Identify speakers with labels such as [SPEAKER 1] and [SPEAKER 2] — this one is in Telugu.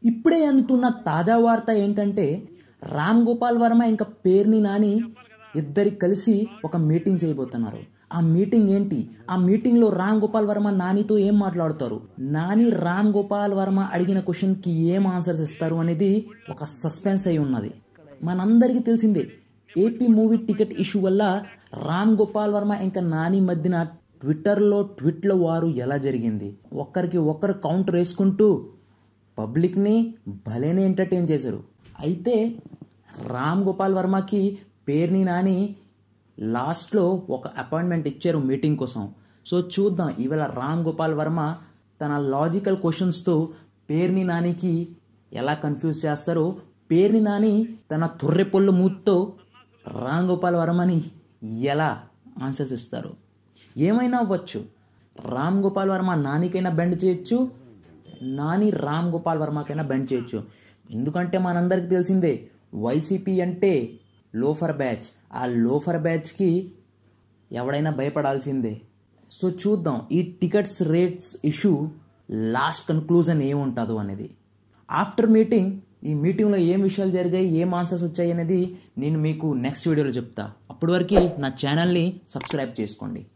[SPEAKER 1] ఇప్పుడే అందుతున్న తాజా వార్త ఏంటంటే రామ్ గోపాల్ వర్మ ఇంకా పేర్ని నాని ఇద్దరి కలిసి ఒక మీటింగ్ చేయబోతున్నారు ఆ మీటింగ్ ఏంటి ఆ మీటింగ్ లో రామ్ గోపాల్ వర్మ నానితో ఏం మాట్లాడుతారు నాని రామ్ గోపాల్ వర్మ అడిగిన క్వశ్చన్ కి ఏం ఆన్సర్స్ ఇస్తారు అనేది ఒక సస్పెన్స్ అయి ఉన్నది మనందరికీ తెలిసిందే ఏపీ మూవీ టికెట్ ఇష్యూ వల్ల రామ్ గోపాల్ వర్మ ఇంకా నాని మధ్యన ట్విట్టర్లో ట్వీట్ల వారు ఎలా జరిగింది ఒక్కరికి ఒక్కరు కౌంటర్ వేసుకుంటూ పబ్లిక్ని భలేనే ఎంటర్టైన్ చేశారు అయితే రామ్ గోపాల్ వర్మకి పేరుని నాని లాస్ట్లో ఒక అపాయింట్మెంట్ ఇచ్చారు మీటింగ్ కోసం సో చూద్దాం ఇవాళ రామ్ గోపాల్ వర్మ తన లాజికల్ క్వశ్చన్స్తో పేరుని నానికి ఎలా కన్ఫ్యూజ్ చేస్తారో పేరుని నాని తన తొర్రెపొళ్ళు మూత్తో రామ్ గోపాల్ వర్మని ఎలా ఆన్సర్స్ ఇస్తారు ఏమైనా అవ్వచ్చు రామ్ గోపాల్ వర్మ నానికైనా బెండ్ చేయొచ్చు నాని రామ్ గోపాల్ వర్మకైనా బెండ్ చేయొచ్చు ఎందుకంటే మనందరికి తెలిసిందే వైసీపీ అంటే లోఫర్ బ్యాచ్ ఆ లోఫర్ బ్యాచ్కి ఎవడైనా భయపడాల్సిందే సో చూద్దాం ఈ tickets rates issue last conclusion ఏముంటుందో అనేది ఆఫ్టర్ మీటింగ్ ఈ మీటింగ్లో ఏం విషయాలు జరిగాయి ఏం ఆన్సర్స్ వచ్చాయి అనేది నేను మీకు నెక్స్ట్ వీడియోలో చెప్తా అప్పటి వరకు నా ఛానల్ని సబ్స్క్రైబ్ చేసుకోండి